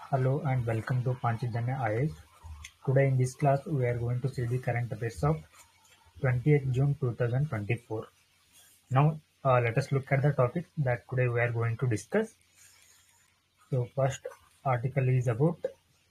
Hello and welcome to Panchajanya IAS. Today in this class we are going to see the current affairs of 28th June 2024. Now uh, let us look at the topic that today we are going to discuss. So first article is about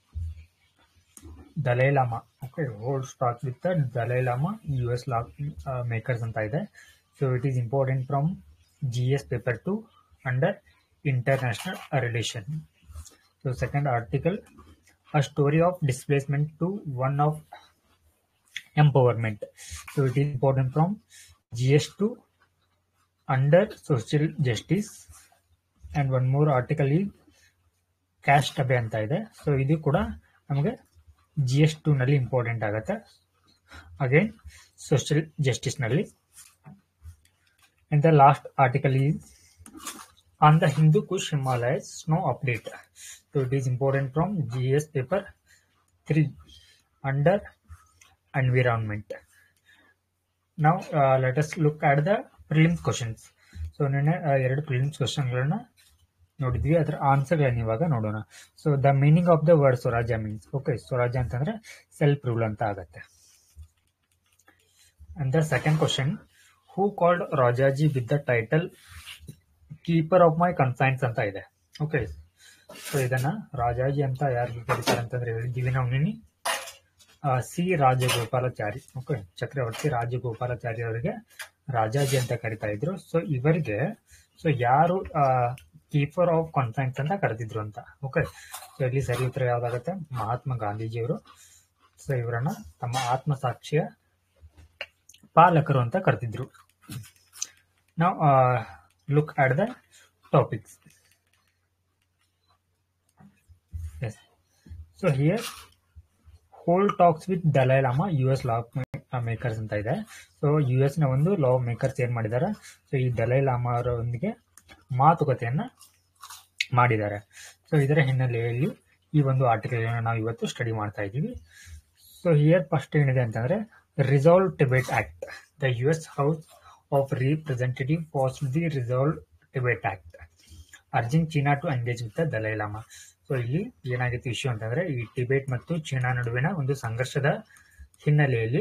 Dalai Lama. Okay, whole start with the Dalai Lama US law uh, makers ಅಂತ ಇದೆ. So it is important from GS paper 2 under international relation. So second article, a story of displacement to one of empowerment. So it is important from GS2 under social justice. And one more article is caste ಅಬೆ ಅಂತ ಇದೆ so ಇದು ಕೂಡ ನಮಗೆ G S two ನಲ್ಲಿ important ಆಗುತ್ತೆ again social justice ನಲ್ಲಿ and the last article is on the Hindu Kush Himalayas snow update so it is important from G S paper three under environment ನಾವು let us look at the prelims questions so ನಿನ್ನೆ ಆ, ಎರಡು prelims ಕ್ವಶನ್ಗಳನ್ನ ನೋಡಿದ್ವಿ ಅದರ answer ಏನು ಇವಾಗ ನೋಡೋಣ so the meaning of the word swarajya means okay swarajya ಅಂತಂದ್ರೆ ಸೆಲ್ಫ್ ರೂಲ್ ಅಂತ ಆಗತ್ತೆ and the second question who called Rajaji with the title keeper of my conscience ಅಂತ ಇದೆ ಓಕೆ ಸೊ ಇದನ್ನ ರಾಜಾಜಿ ಅಂತ ಯಾರಿಗೆ ಕರೀತಾರೆ ಅಂತಂದ್ರೆ ಹೇಳಿದ್ದೀವಿ ನಾವು ನಿನ್ನೆ ಆ, ಸಿ ರಾಜಗೋಪಾಲಾಚಾರಿ ಓಕೆ ಚಕ್ರವರ್ತಿ ರಾಜಗೋಪಾಲಾಚಾರಿ ಅವರಿಗೆ ರಾಜಾಜಿ ಅಂತ ಕರಿತಾ ಇದ್ರು ಸೊ ಇವರಿಗೆ ಸೊ ಯಾರು ಕೀಪರ್ ಆಫ್ ಕಾನ್ಫರೆನ್ಸ್ ಅಂತ ಕರೆದಿದ್ರು ಅಂತ ಓಕೆ ಸೊ ಇಲ್ಲಿ ಸರಿ ಉತ್ತರ ಯಾವ್ದಾಗತ್ತೆ ಮಹಾತ್ಮ ಗಾಂಧೀಜಿಯವರು ಸೊ ಇವರನ್ನ ತಮ್ಮ ಆತ್ಮಸಾಕ್ಷಿಯ ಪಾಲಕರು ಅಂತ ಕರೆದಿದ್ರು ನಾವು look at the topics yes so here hold talks with Dalai Lama U S lawmakers ಅಂತ ಇದೆ ಸೊ ಯು ಎಸ್ ನ ಒಂದು ಲಾ ಮೇಕರ್ಸ್ ಏನ್ ಮಾಡಿದ್ದಾರೆ ಸೊ ಈ ದಲೈ ಲಾಮಾ ಅವರೊಂದಿಗೆ ಮಾತುಕತೆಯನ್ನ ಮಾಡಿದ್ದಾರೆ ಸೊ ಇದರ ಹಿನ್ನೆಲೆಯಲ್ಲಿ ಈ ಒಂದು ಆರ್ಟಿಕಲ್ ನಾವು ಇವತ್ತು ಸ್ಟಡಿ ಮಾಡ್ತಾ ಇದ್ದೀವಿ ಸೊ ಹಿಯರ್ ಫಸ್ಟ್ ಏನಿದೆ ಅಂತಂದ್ರೆ resolve Tibet act the U S house of representative pass the resolve Tibet act urging China to engage with Dalai Lama so ಇಲ್ಲಿ ಏನಾಗಿತ್ತು ಇಶ್ಯೂ ಅಂತಂದ್ರೆ ಈ ಟಿಬೇಟ್ ಮತ್ತು ಚೀನಾ ನಡುವಿನ ಒಂದು ಸಂಘರ್ಷದ ಹಿನ್ನೆಲೆಯಲ್ಲಿ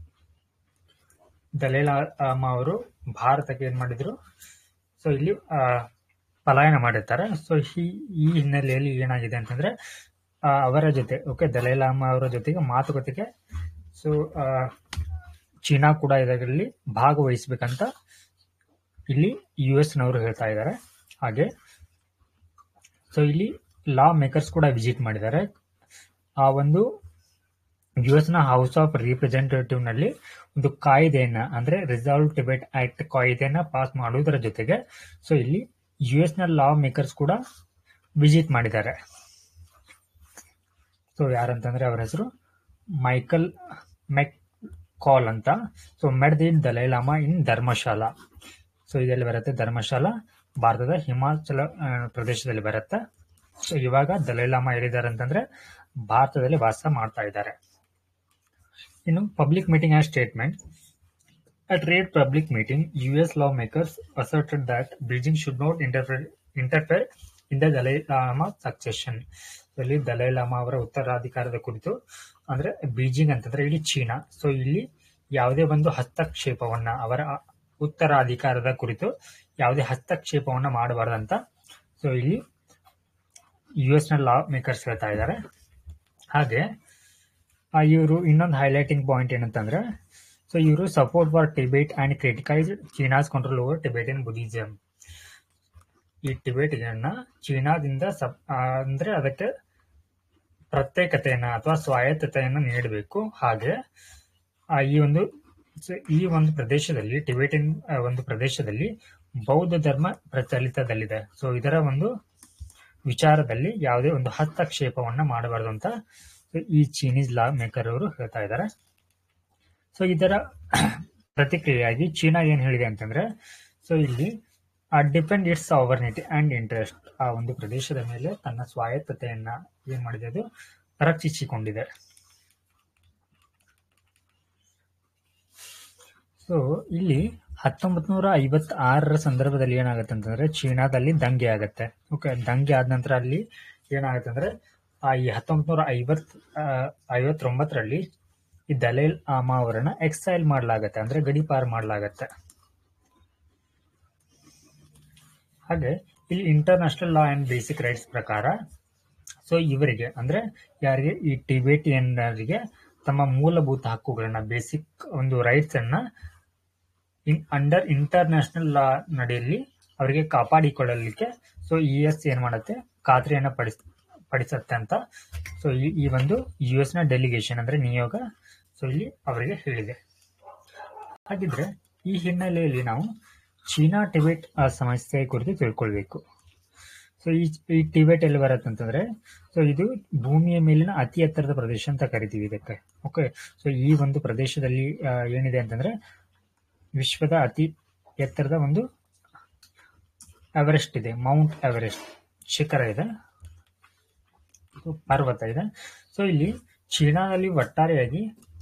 ದಲೈ ಲಾಮಾ ಅವರು ಭಾರತಕ್ಕೆ ಏನ್ ಮಾಡಿದ್ರು ಸೊ ಇಲ್ಲಿ ಆ, ಪಲಾಯನ ಮಾಡಿರ್ತಾರೆ ಸೊ ಈ ಈ ಹಿನ್ನೆಲೆಯಲ್ಲಿ ಏನಾಗಿದೆ ಅಂತಂದ್ರೆ ಆ, ಅವರ ಜೊತೆ ಓಕೆ ದಲೈ ಲಾಮಾ ಅವರ ಜೊತೆಗೆ ಮಾತುಕತೆಗೆ ಸೊ ಚೀನಾ ಕೂಡ ಇದರಲ್ಲಿ ಭಾಗವಹಿಸಬೇಕಂತ ಇಲ್ಲಿ ಯು ಎಸ್ ನವರು ಹೇಳ್ತಾ ಇದ್ದಾರೆ ಹಾಗೆ ಸೊ ಇಲ್ಲಿ ಲಾ ಮೇಕರ್ಸ್ ಕೂಡ ವಿಸಿಟ್ ಮಾಡಿದ್ದಾರೆ ಆ ಒಂದು ಯು ಎಸ್ ನ ಹೌಸ್ ಆಫ್ ರಿಪ್ರೆಸೆಂಟೇಟಿವ್ ನಲ್ಲಿ ಒಂದು ಕಾಯ್ದೆಯನ್ನ ಅಂದ್ರೆ ರಿಸಾಲ್ವ್ ಟಿಬೇಟ್ ಆಕ್ಟ್ ಕಾಯ್ದೆಯನ್ನ ಪಾಸ್ ಮಾಡುವುದರ ಜೊತೆಗೆ ಸೊ ಇಲ್ಲಿ ಯು ಎಸ್ ನ ಲಾ ಮೇಕರ್ಸ್ ಕೂಡ ವಿಸಿಟ್ ಮಾಡಿದ್ದಾರೆ ಸೊ ಯಾರಂತಂದ್ರೆ ಅವರ ಹೆಸರು ಮೈಕಲ್ ಮೆಕ್ ಕಾಲ್ ಅಂತ so met the Dalai Lama in Dharamshala so ಇದೆಲ್ಲಿ ಬರುತ್ತೆ ಧರ್ಮಶಾಲಾ ಭಾರತದ ಹಿಮಾಚಲ ಆ, ಪ್ರದೇಶದಲ್ಲಿ ಬರುತ್ತೆ ಸೊ ಇವಾಗ ದಲೈ ಲಾಮಾ ಹೇಳಿದ್ದಾರೆ ಅಂತಂದ್ರೆ ಭಾರತದಲ್ಲಿ ವಾಸ ಮಾಡ್ತಾ ಇದ್ದಾರೆ ಇನ್ನು public meeting and statement At rare public meeting, US lawmakers asserted that Beijing should not interfere, interfere in the Dalai Lama succession. ಇಲ್ಲಿ ದಲೈ ಲಾಮಾ ಅವರ ಉತ್ತರಾಧಿಕಾರದ ಕುರಿತು ಅಂದ್ರೆ ಬೀಜಿಂಗ್ ಅಂತಂದ್ರೆ ಇಲ್ಲಿ ಚೀನಾ ಸೊ ಇಲ್ಲಿ ಯಾವುದೇ ಒಂದು ಹಸ್ತಕ್ಷೇಪವನ್ನ ಅವರ ಉತ್ತರಾಧಿಕಾರದ ಕುರಿತು ಯಾವುದೇ ಹಸ್ತಕ್ಷೇಪವನ್ನ ಮಾಡಬಾರ್ದಂತ ಸೊ ಇಲ್ಲಿ ಯು ಎಸ್ ನ ಲಾ ಮೇಕರ್ಸ್ ಹೇಳ್ತಾ ಇದ್ದಾರೆ ಹಾಗೆ ಇವರು ಇನ್ನೊಂದು ಹೈಲೈಟಿಂಗ್ ಪಾಯಿಂಟ್ ಏನಂತಂದ್ರೆ ಸೊ ಇವರು support for Tibet and criticise China's control over Tibetan Buddhism ಈ ಟಿಬೇಟ್ಗಳನ್ನ ಚೀನಾದಿಂದ ಸಪ್ ಆ, ಅಂದ್ರೆ ಅದಕ್ಕೆ ಪ್ರತ್ಯೇಕತೆಯನ್ನ ಅಥವಾ ಸ್ವಾಯತ್ತತೆಯನ್ನ ನೀಡಬೇಕು ಹಾಗೆ ಆ, ಈ ಒಂದು ಸೊ ಈ ಒಂದು ಪ್ರದೇಶದಲ್ಲಿ ಟಿಬೇಟಿಯನ್ ಆ, ಒಂದು ಪ್ರದೇಶದಲ್ಲಿ ಬೌದ್ಧ ಧರ್ಮ ಪ್ರಚಲಿತದಲ್ಲಿದೆ ಸೊ ಇದರ ಒಂದು ವಿಚಾರದಲ್ಲಿ ಯಾವುದೇ ಒಂದು ಹಸ್ತಕ್ಷೇಪವನ್ನ ಮಾಡಬಾರದು ಅಂತ ಈ ಚೀನೀಸ್ ಲಾ ಮೇಕರ್ ಅವರು ಹೇಳ್ತಾ ಇದ್ದಾರೆ ಸೊ ಇದರ ಪ್ರತಿಕ್ರಿಯೆಯಾಗಿ ಚೀನಾ ಏನ್ ಹೇಳಿದೆ ಅಂತಂದ್ರೆ ಸೊ ಇಲ್ಲಿ depend its sovereignty and interest ಆ ಒಂದು ಪ್ರದೇಶದ ಮೇಲೆ ತನ್ನ ಸ್ವಾಯತ್ತತೆಯನ್ನ ಏನ್ ಮಾಡಿದೆ ಅದು ರಕ್ಷಿಸಿಕೊಂಡಿದೆ ಸೊ ಇಲ್ಲಿ ಹತ್ತೊಂಬತ್ ನೂರ ಐವತ್ತಾರರ ಸಂದರ್ಭದಲ್ಲಿ ಏನಾಗುತ್ತೆ ಅಂತಂದ್ರೆ ಚೀನಾದಲ್ಲಿ ದಂಗೆ ಆಗತ್ತೆ ಓಕೆ ದಂಗೆ ಆದ ನಂತರ ಅಲ್ಲಿ ಏನಾಗುತ್ತೆ ಅಂದ್ರೆ ಆ, ಈ ಹತ್ತೊಂಬತ್ತು ನೂರ ಐವತ್ ಆ, ಐವತ್ತೊಂಬತ್ತರಲ್ಲಿ ಈ ದಲೈಲ್ ಲಾಮಾ ಅವರನ್ನ ಎಕ್ಸೈಲ್ ಮಾಡಲಾಗತ್ತೆ ಅಂದ್ರೆ ಗಡಿಪಾರು ಮಾಡಲಾಗತ್ತೆ ಹಾಗೆ ಇಲ್ಲಿ international law and basic rights ಪ್ರಕಾರ ಸೊ ಇವರಿಗೆ ಅಂದ್ರೆ ಯಾರಿಗೆ ಈ ಟಿಬೇಟಿಯನ್ನರಿಗೆ ತಮ್ಮ ಮೂಲಭೂತ ಹಕ್ಕುಗಳನ್ನ ಬೇಸಿಕ್ ಒಂದು ರೈಟ್ಸ್ ಅನ್ನ ಅಂಡರ್ ಇಂಟರ್ನ್ಯಾಷನಲ್ ಲಾ ನಡೆಯಲ್ಲಿ ಅವರಿಗೆ ಕಾಪಾಡಿಕೊಳ್ಳಲಿಕ್ಕೆ ಸೊ ಇ ಎಸ್ ಏನ್ ಮಾಡುತ್ತೆ ಖಾತ್ರಿಯನ್ನ ಪಡಿಸ್ ಪಡಿಸತ್ತೆ ಅಂತ ಸೊ ಈ ಈ ಒಂದು ಯು ಎಸ್ ನ ಡೆಲಿಗೇಷನ್ ಅಂದ್ರೆ ನಿಯೋಗ ಸೊ ಇಲ್ಲಿ ಅವರಿಗೆ ಹೇಳಿದೆ ಹಾಗಿದ್ರೆ ಈ ಹಿನ್ನೆಲೆಯಲ್ಲಿ ನಾವು ಚೀನಾ ಟಿಬೆಟ್ ಆ, ಸಮಸ್ಯೆ ಕುರಿತು ತಿಳ್ಕೊಳ್ಬೇಕು ಸೊ ಈ ಈ ಟಿಬೆಟ್ ಎಲ್ಲಿ ಬರುತ್ತೆ ಅಂತಂದ್ರೆ ಸೊ ಇದು ಭೂಮಿಯ ಮೇಲಿನ ಅತಿ ಎತ್ತರದ ಪ್ರದೇಶ ಅಂತ ಕರಿತೀವಿ ಇದಕ್ಕೆ ಓಕೆ ಸೊ ಈ ಒಂದು ಪ್ರದೇಶದಲ್ಲಿ ಆ, ಏನಿದೆ ಅಂತಂದ್ರೆ ವಿಶ್ವದ ಅತಿ ಎತ್ತರದ ಒಂದು ಎವರೆಸ್ಟ್ ಇದೆ ಮೌಂಟ್ ಎವರೆಸ್ಟ್ ಶಿಖರ ಇದೆ ಇದು ಪರ್ವತ ಇದೆ ಸೊ ಇಲ್ಲಿ ಚೀನಾದಲ್ಲಿ ಒಟ್ಟಾರೆಯಾಗಿ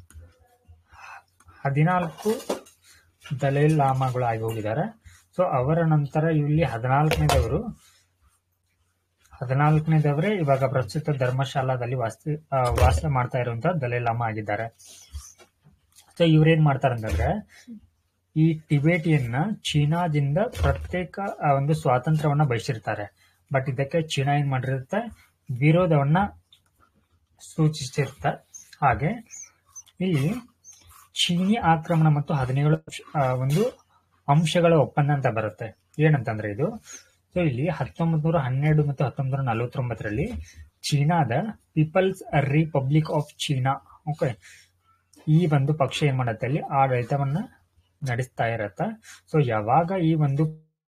ಹದಿನಾಲ್ಕು ದಲೈ ಲಾಮಾಗಳು ಆಗಿ ಹೋಗಿದ್ದಾರೆ ಸೊ ಅವರ ನಂತರ ಇಲ್ಲಿ ಹದಿನಾಲ್ಕನೇದವರು ಹದಿನಾಲ್ಕನೇದವರೇ ಇವಾಗ ಪ್ರಸ್ತುತ ಧರ್ಮಶಾಲಾದಲ್ಲಿ ವಾಸ ಆ, ವಾಸ ಮಾಡ್ತಾ ಇರುವಂತಹ ದಲೈ ಲಾಮಾ ಆಗಿದ್ದಾರೆ ಸೊ ಇವ್ರೇನ್ ಮಾಡ್ತಾರೆ ಅಂತಂದ್ರೆ ಈ ಟಿಬೇಟಿಯನ್ನ ಚೀನಾದಿಂದ ಪ್ರತ್ಯೇಕ ಆ, ಒಂದು ಸ್ವಾತಂತ್ರ್ಯವನ್ನ ಬಯಸಿರ್ತಾರೆ ಬಟ್ ಇದಕ್ಕೆ ಚೀನಾ ಏನ್ ಮಾಡಿರುತ್ತೆ ವಿರೋಧವನ್ನ ಸೂಚಿಸಿರುತ್ತೆ ಹಾಗೆ ಇಲ್ಲಿ ಚೀನಿ ಆಕ್ರಮಣ ಮತ್ತು ಹದಿನೇಳು ಆ, ಒಂದು ಅಂಶಗಳ ಒಪ್ಪಂದ ಅಂತ ಬರುತ್ತೆ ಏನಂತಂದ್ರೆ ಇದು ಸೊ ಇಲ್ಲಿ ಹತ್ತೊಂಬತ್ ನೂರ ಹನ್ನೆರಡು ಮತ್ತು ಹತ್ತೊಂಬತ್ ನೂರ ನಲವತ್ತೊಂಬತ್ತರಲ್ಲಿ ಚೀನಾದ people's republic of China okay ಈ ಒಂದು ಪಕ್ಷ ಏನ್ ಮಾಡತ್ತೆ ಅಲ್ಲಿ ಆಡಳಿತವನ್ನ ನಡೆಸ್ತಾ ಇರತ್ತ ಸೊ ಯಾವಾಗ ಈ ಒಂದು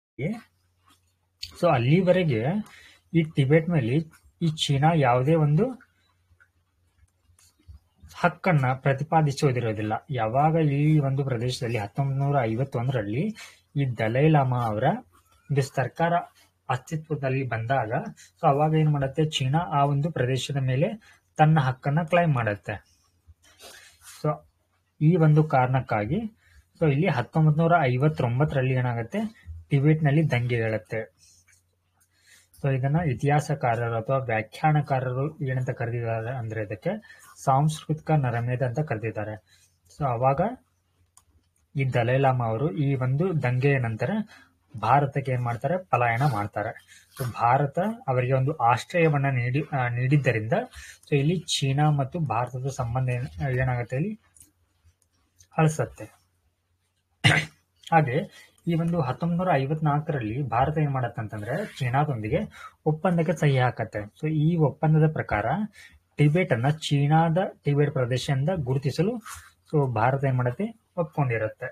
ಸೊ ಅಲ್ಲಿವರೆಗೆ ಈ ಟಿಬೆಟ್ ಮೇಲೆ ಈ ಚೀನಾ ಯಾವುದೇ ಒಂದು ಹಕ್ಕನ್ನ ಪ್ರತಿಪಾದಿಸುವುದಿರೋದಿಲ್ಲ ಯಾವಾಗ ಈ ಒಂದು ಪ್ರದೇಶದಲ್ಲಿ ಹತ್ತೊಂಬತ್ತು ನೂರ ಐವತ್ತೊಂದರಲ್ಲಿ ಈ ದಲೈ ಲಾಮಾ ಅವರ ಒಂದು ಸರ್ಕಾರ ಅಸ್ತಿತ್ವದಲ್ಲಿ ಬಂದಾಗ ಸೊ ಅವಾಗ ಏನ್ ಮಾಡುತ್ತೆ ಚೀನಾ ಆ ಒಂದು ಪ್ರದೇಶದ ಮೇಲೆ ತನ್ನ ಹಕ್ಕನ್ನ ಕ್ಲೈಮ್ ಮಾಡುತ್ತೆ ಸೊ ಈ ಒಂದು ಕಾರಣಕ್ಕಾಗಿ ಸೊ ಇಲ್ಲಿ ಹತ್ತೊಂಬತ್ ನೂರ ಐವತ್ತೊಂಬತ್ತರಲ್ಲಿ ಏನಾಗುತ್ತೆ ಟಿಬೆಟ್ ನಲ್ಲಿ ದಂಗೆ ಹೇಳುತ್ತೆ ಸೊ ಇದನ್ನ ಇತಿಹಾಸಕಾರರು ಅಥವಾ ವ್ಯಾಖ್ಯಾನಕಾರರು ಏನಂತ ಕರೆದಿದ್ದಾರೆ ಅಂದ್ರೆ ಇದಕ್ಕೆ ಸಾಂಸ್ಕೃತಿಕ ನರಮೇಧ ಅಂತ ಕರೆದಿದ್ದಾರೆ ಸೊ ಅವಾಗ ಈ ದಲೈ ಲಾಮಾ ಅವರು ಈ ಒಂದು ದಂಗೆಯ ನಂತರ ಭಾರತಕ್ಕೆ ಏನ್ ಮಾಡ್ತಾರೆ ಪಲಾಯನ ಮಾಡ್ತಾರೆ ಸೊ ಭಾರತ ಅವರಿಗೆ ಒಂದು ಆಶ್ರಯವನ್ನ ನೀಡಿ ಆ, ನೀಡಿದ್ದರಿಂದ ಸೊ ಇಲ್ಲಿ ಚೀನಾ ಮತ್ತು ಭಾರತದ ಸಂಬಂಧ ಏನ್- ಏನಾಗುತ್ತೆ ಇಲ್ಲಿ ಅಳಿಸತ್ತೆ ಹಾಗೆ ಈ ಒಂದು ಹತ್ತೊಂಬತ್ ನೂರ ಐವತ್ನಾಲ್ಕರಲ್ಲಿ ಭಾರತ ಏನ್ ಮಾಡತ್ತೆ ಅಂತಂದ್ರೆ ಚೀನಾದೊಂದಿಗೆ ಒಪ್ಪಂದಕ್ಕೆ ಸಹಿ ಹಾಕತ್ತೆ ಸೊ ಈ ಒಪ್ಪಂದದ ಪ್ರಕಾರ ಟಿಬೆಟ್ ಅನ್ನ ಚೀನಾದ ಟಿಬೆಟ್ ಪ್ರದೇಶದಿಂದ ಗುರುತಿಸಲು ಸೊ ಭಾರತ ಏನ್ ಮಾಡತ್ತೆ ಒಪ್ಕೊಂಡಿರುತ್ತೆ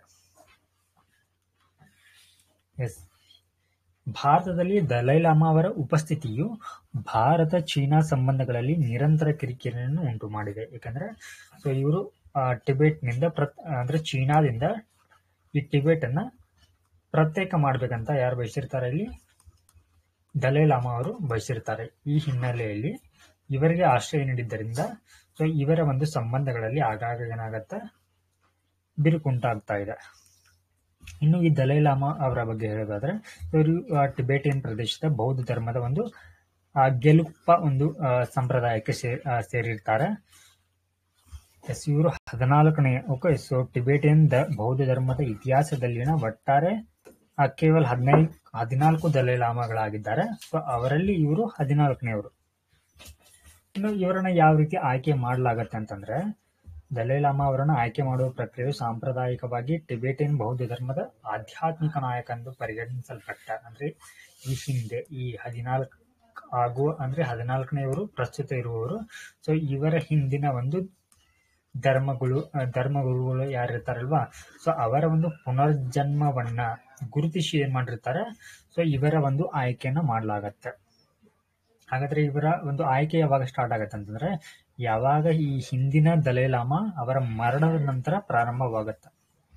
ಎಸ್ ಭಾರತದಲ್ಲಿ ದಲೈ ಲಾಮಾ ಅವರ ಉಪಸ್ಥಿತಿಯು ಭಾರತ ಚೀನಾ ಸಂಬಂಧಗಳಲ್ಲಿ ನಿರಂತರ ಕಿರಿಕಿರಿಯನ್ನು ಉಂಟು ಮಾಡಿದೆ ಯಾಕಂದ್ರೆ ಸೊ ಇವರು ಟಿಬೆಟ್ನಿಂದ ಪ್ರತ್ ಅಂದ್ರೆ ಚೀನಾದಿಂದ ಈ ಟಿಬೆಟ್ ಅನ್ನ ಪ್ರತ್ಯೇಕ ಮಾಡ್ಬೇಕಂತ ಯಾರು ಬಯಸಿರ್ತಾರೆ ಇಲ್ಲಿ ದಲೈ ಲಾಮಾ ಅವರು ಬಯಸಿರ್ತಾರೆ ಈ ಹಿನ್ನೆಲೆಯಲ್ಲಿ ಇವರಿಗೆ ಆಶ್ರಯ ನೀಡಿದ್ದರಿಂದ ಸೊ ಇವರ ಒಂದು ಸಂಬಂಧಗಳಲ್ಲಿ ಆಗಾಗ ಏನಾಗತ್ತೆ ಬಿರುಕುಂಟಾಗ್ತಾ ಇದೆ ಇನ್ನು ಈ ದಲೈ ಲಾಮಾ ಅವರ ಬಗ್ಗೆ ಹೇಳೋದಾದ್ರೆ ಇವರು ಆ, ಟಿಬೆಟಿಯನ್ ಪ್ರದೇಶದ ಬೌದ್ಧ ಧರ್ಮದ ಒಂದು ಆ, ಗೆಲುಪ್ಪ ಒಂದು ಆ, ಸಂಪ್ರದಾಯಕ್ಕೆ ಸೇ- ಆ, ಸೇರಿರ್ತಾರೆ ಎಸ್ ಇವರು ಹದಿನಾಲ್ಕನೇ ಓಕೆ ಸೊ ಟಿಬೆಟಿಯನ್ ದ ಬೌದ್ಧ ಧರ್ಮದ ಇತಿಹಾಸದಲ್ಲಿನ ಒಟ್ಟಾರೆ ಆ, ಕೇವಲ ಹದಿನೈದು ಹದಿನಾಲ್ಕು ದಲೈ ಲಾಮಾಗಳಾಗಿದ್ದಾರೆ ಸೊ ಅವರಲ್ಲಿ ಇವರು ಹದಿನಾಲ್ಕನೆಯವರು ಇನ್ನು ಇವರನ್ನ ಯಾವ ರೀತಿ ಆಯ್ಕೆ ಮಾಡಲಾಗತ್ತೆ ಅಂತಂದ್ರೆ ದಲೈ ಲಾಮಾ ಅವರನ್ನು ಆಯ್ಕೆ ಮಾಡುವ ಪ್ರಕ್ರಿಯೆಯು ಸಾಂಪ್ರದಾಯಿಕವಾಗಿ ಟಿಬೆಟಿಯನ್ ಬೌದ್ಧ ಧರ್ಮದ ಆಧ್ಯಾತ್ಮಿಕ ನಾಯಕ ಎಂದು ಪರಿಗಣಿಸಲ್ಪಟ್ಟ ಅಂದ್ರೆ ಈ ಹಿಂದೆ ಈ ಹದಿನಾಲ್ಕು ಆಗುವ ಅಂದ್ರೆ ಹದಿನಾಲ್ಕನೆಯವರು ಪ್ರಸ್ತುತ ಇರುವವರು ಸೊ ಇವರ ಹಿಂದಿನ ಒಂದು ಧರ್ಮಗಳು ಆ, ಧರ್ಮಗುರುಗಳು ಯಾರಿರ್ತಾರಲ್ವಾ ಸೊ ಅವರ ಒಂದು ಪುನರ್ಜನ್ಮವನ್ನ ಗುರುತಿಸಿ ಏನ್ ಮಾಡಿರ್ತಾರೆ ಸೊ ಇವರ ಒಂದು ಆಯ್ಕೆಯನ್ನ ಮಾಡಲಾಗತ್ತೆ ಹಾಗಾದ್ರೆ ಇವರ ಒಂದು ಆಯ್ಕೆ ಯಾವಾಗ ಸ್ಟಾರ್ಟ್ ಆಗತ್ತೆ ಅಂತಂದ್ರೆ ಯಾವಾಗ ಈ ಹಿಂದಿನ ದಲೈ ಲಾಮಾ ಅವರ ಮರಣದ ನಂತರ ಪ್ರಾರಂಭವಾಗತ್ತೆ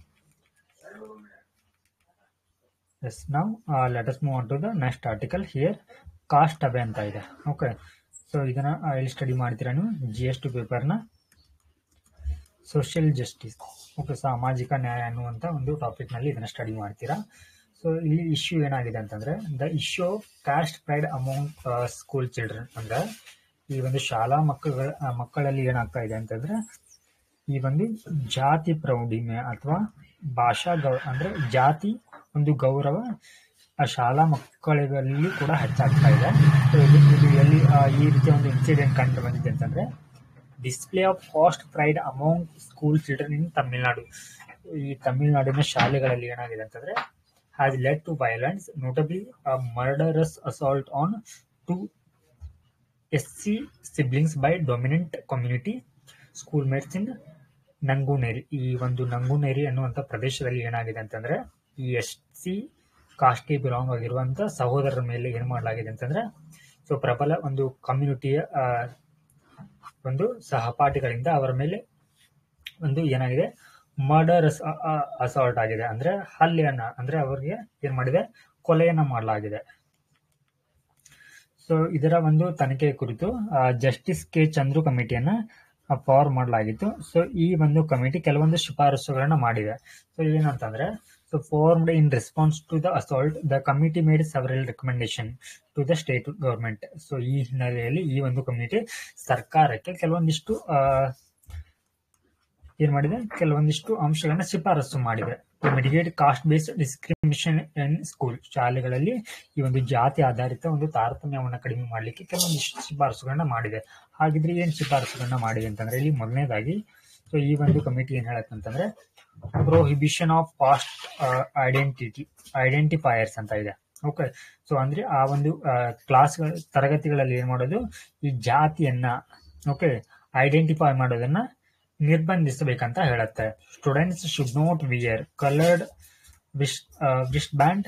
ಎಸ್ ನಾವು let's move on to the next article here caste ಅಬೆ ಅಂತ ಇದೆ ಓಕೆ ಸೊ ಇದನ್ನ ಆ, ಎಲ್ಲಿ ಸ್ಟಡಿ ಮಾಡ್ತೀರಾ ನೀವು ಜಿ ಎಸ್ ಟಿ ಪೇಪರ್ನ ಸೋಷಿಯಲ್ ಜಸ್ಟಿಸ್ ಓಕೆ ಸಾಮಾಜಿಕ ನ್ಯಾಯ ಅನ್ನುವಂಥ ಒಂದು ಟಾಪಿಕ್ನಲ್ಲಿ ಇದನ್ನ ಸ್ಟಡಿ ಮಾಡ್ತೀರಾ ಸೊ ಇಲ್ಲಿ ಇಶ್ಯೂ ಏನಾಗಿದೆ ಅಂತಂದ್ರೆ the issue of caste pride among school children ಅಂದ್ರೆ ಈ ಒಂದು ಶಾಲಾ ಮಕ್ಕಳ ಆ, ಮಕ್ಕಳಲ್ಲಿ ಏನಾಗ್ತಾ ಇದೆ ಅಂತಂದ್ರೆ ಈ ಒಂದು ಜಾತಿ ಪ್ರೌಢಿಮೆ ಅಥವಾ ಭಾಷಾ ಗೌ ಅಂದ್ರೆ ಜಾತಿ ಒಂದು ಗೌರವ ಆ ಶಾಲಾ ಮಕ್ಕಳಿಗಲ್ಲಿ ಕೂಡ ಹೆಚ್ಚಾಗ್ತಾ ಇದೆ So ಇದು ಇದು ಎಲ್ಲಿ ಆ, ಈ ರೀತಿಯ ಒಂದು ಇನ್ಸಿಡೆಂಟ್ ಕಂಡು ಬಂದಿದೆ ಅಂತಂದ್ರೆ display of caste pride among school children in Tamil Nadu ಈ ತಮಿಳುನಾಡಿನ ಶಾಲೆಗಳಲ್ಲಿ ಏನಾಗಿದೆ ಅಂತಂದ್ರೆ has led to violence notably murderous assault on two S C siblings by dominant community schoolmates in Nanguneri ಈ ಒಂದು ನಂಗೂನೇರಿ ಅನ್ನುವಂಥ ಪ್ರದೇಶದಲ್ಲಿ ಏನಾಗಿದೆ ಅಂತಂದ್ರೆ ಈ ಎಸ್ ಸಿ ಕಾಸ್ಟ್ಗೆ ಬಿಲಾಂಗ್ ಆಗಿರುವಂತ ಸಹೋದರರ ಮೇಲೆ ಏನ್ ಮಾಡಲಾಗಿದೆ ಅಂತಂದ್ರೆ ಸೊ ಪ್ರಬಲ ಒಂದು ಕಮ್ಯುನಿಟಿಯ ಒಂದು ಸಹಪಾಠಿಗಳಿಂದ ಅವರ ಮೇಲೆ ಒಂದು ಏನಾಗಿದೆ ಮರ್ಡರ್ ಅಸಾಲ್ಟ್ ಆಗಿದೆ ಅಂದ್ರೆ ಹಲ್ಲೆಯನ್ನ ಅಂದ್ರೆ ಅವರಿಗೆ ಏನ್ ಮಾಡಿದೆ ಕೊಲೆಯನ್ನ ಮಾಡಲಾಗಿದೆ ಸೊ ಇದರ ಒಂದು ತನಿಖೆ ಕುರಿತು ಜಸ್ಟಿಸ್ ಕೆ ಚಂದ್ರು ಕಮಿಟಿಯನ್ನ ಫಾರ್ಮ್ ಮಾಡಲಾಗಿತ್ತು ಸೊ ಈ ಒಂದು ಕಮಿಟಿ ಕೆಲವೊಂದು ಶಿಫಾರಸುಗಳನ್ನ ಮಾಡಿದೆ ಸೊ ಏನಂತಂದ್ರೆ so formed in response to the assault the committee made several recommendation to the state government so ಈ ಹಿನ್ನೆಲೆಯಲ್ಲಿ ಈ ಒಂದು ಕಮಿಟಿ ಸರ್ಕಾರಕ್ಕೆ ಕೆಲವೊಂದಿಷ್ಟು ಆ, ಏನ್ ಮಾಡಿದೆ ಕೆಲವೊಂದಿಷ್ಟು ಅಂಶಗಳನ್ನ ಶಿಫಾರಸು ಮಾಡಿದೆ mitigate caste based discrimination in school ಶಾಲೆಗಳಲ್ಲಿ ಈ ಒಂದು ಜಾತಿ ಆಧಾರಿತ ಒಂದು ತಾರತಮ್ಯವನ್ನು ಕಡಿಮೆ ಮಾಡಲಿಕ್ಕೆ ಕೆಲವೊಂದಿಷ್ಟು ಶಿಫಾರಸುಗಳನ್ನ ಮಾಡಿದೆ ಹಾಗಿದ್ರೆ ಏನ್ ಶಿಫಾರಸುಗಳನ್ನ ಮಾಡಿದೆ ಅಂತಂದ್ರೆ ಇಲ್ಲಿ ಮೊದಲನೇದಾಗಿ ಸೊ ಈ ಒಂದು ಕಮಿಟಿ ಏನ್ ಹೇಳತ್ತಂತಂದ್ರೆ prohibition of caste identity identifiers ಅಂತ ಇದೆ ಓಕೆ ಸೊ ಅಂದ್ರೆ ಆ ಒಂದು ಕ್ಲಾಸ್ ತರಗತಿಗಳಲ್ಲಿ ಏನ್ ಮಾಡೋದು ಈ ಜಾತಿಯನ್ನ ಓಕೆ ಐಡೆಂಟಿಫೈ ಮಾಡೋದನ್ನ ನಿರ್ಬಂಧಿಸಬೇಕಂತ ಹೇಳುತ್ತೆ students should not wear coloured wrist band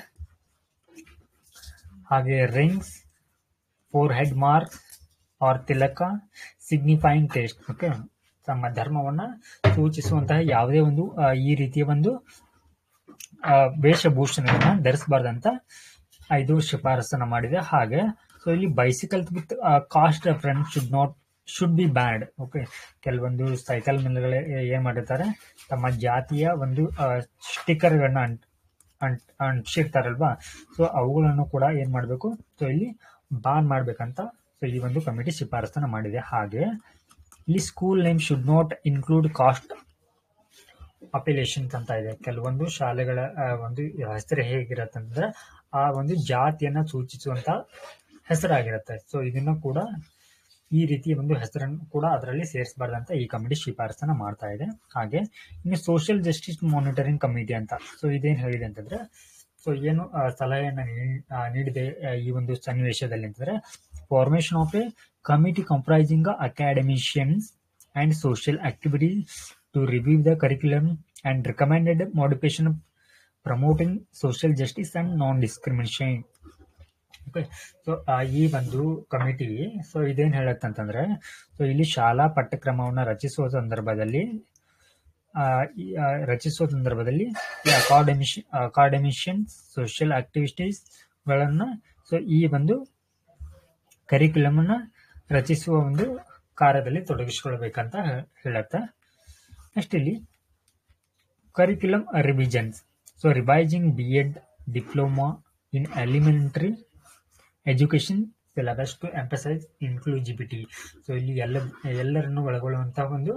ಹಾಗೆ rings forehead mark or ತಿಲಕ ಸಿಗ್ನಿಫೈಯಿಂಗ್ ಟೇಸ್ಟ್ ಓಕೆ ತಮ್ಮ ಧರ್ಮವನ್ನ ಸೂಚಿಸುವಂತಹ ಯಾವುದೇ ಒಂದು ಆ, ಈ ರೀತಿಯ ಒಂದು ಆ, ವೇಷಭೂಷಣಗಳನ್ನ ಧರಿಸಬಾರ್ದಂತ ಇದು ಶಿಫಾರಸನ್ನ ಮಾಡಿದೆ ಹಾಗೆ ಸೊ ಇಲ್ಲಿ bicycle with caste reference should not should be bad okay ಕೆಲವೊಂದು ಸೈಕಲ್ ಮೇಲೆ ಏನ್ ಮಾಡಿರ್ತಾರೆ ತಮ್ಮ ಜಾತಿಯ ಒಂದು ಸ್ಟಿಕ್ಕರ್ಗಳನ್ನ ಅಂಟ್ ಅಂಟ್ ಅಂಟಿಸಿರ್ತಾರಲ್ವಾ ಸೊ ಅವುಗಳನ್ನು ಕೂಡ ಏನ್ ಮಾಡಬೇಕು ಸೊ ಇಲ್ಲಿ ಬಾನ್ ಮಾಡ್ಬೇಕಂತ ಸೊ ಈ ಒಂದು ಕಮಿಟಿ ಶಿಫಾರಸನ್ನ ಮಾಡಿದೆ ಹಾಗೆ ಇಲ್ಲಿ school name should not include caste appellations ಅಂತ ಇದೆ ಕೆಲವೊಂದು ಶಾಲೆಗಳ ಆ, ಒಂದು ಹೆಸರು ಹೇಗಿರತ್ತಂದ್ರೆ ಆ ಒಂದು ಜಾತಿಯನ್ನ ಸೂಚಿಸುವಂತ ಹೆಸರಾಗಿರುತ್ತೆ ಸೊ ಇದನ್ನ ಕೂಡ ಈ ರೀತಿಯ ಒಂದು ಹೆಸರನ್ನು ಕೂಡ ಅದರಲ್ಲಿ ಸೇರಿಸಬಾರ್ದಂತ ಈ ಕಮಿಟಿ ಶಿಫಾರಸನ್ನ ಮಾಡ್ತಾ ಇದೆ ಹಾಗೆ ಇನ್ನು ಸೋಷಿಯಲ್ ಜಸ್ಟಿಸ್ ಮಾನಿಟರಿಂಗ್ ಕಮಿಟಿ ಅಂತ ಸೊ ಇದೇನ್ ಹೇಳಿದೆ ಅಂತಂದ್ರೆ ಸೊ ಏನು ಆ, ಸಲಹೆಯನ್ನ ನೀ- ಆ, ನೀಡಿದೆ ಆ, ಈ ಒಂದು ಸನ್ನಿವೇಶದಲ್ಲಿ ಅಂತಂದ್ರೆ formation of a committee comprising academicians and social activity to review the curriculum and recommended modification promoting social justice and non discrimination okay so ಈ ಒಂದು ಕಮಿಟಿ ಸೊ ಇದೇನ್ ಹೇಳತ್ತಂತಂದ್ರೆ ಸೊ ಇಲ್ಲಿ ಶಾಲಾ ಪಠ್ಯಕ್ರಮವನ್ನ ರಚಿಸುವ ಸಂದರ್ಭದಲ್ಲಿ ಆ, ಈ, ಆ, ರಚಿಸುವ ಸಂದರ್ಭದಲ್ಲಿ ಈ ಅಕಾಡೆಮಿಷ್ ಅಕಾಡೆಮಿಷಿಯನ್ಸ್ ಸೋಷಿಯಲ್ ಆಕ್ಟಿವಿಟೀಸ್ ಗಳನ್ನ ಸೊ ಈ ಒಂದು ಕರಿಕ್ಯುಲಮ್ ಅನ್ನ ರಚಿಸುವ ಒಂದು ಕಾರ್ಯದಲ್ಲಿ ತೊಡಗಿಸಿಕೊಳ್ಬೇಕಂತ ಹೇ- ಹೇಳತ್ತ ನೆಕ್ಸ್ಟ್ ಇಲ್ಲಿ curriculum revisions so revising B Ed diploma in elementary education syllabus to emphasise inclusivity so ಇಲ್ಲಿ ಎಲ್ಲ ಎಲ್ಲರನ್ನು ಒಳಗೊಳ್ಳುವಂತಹ ಒಂದು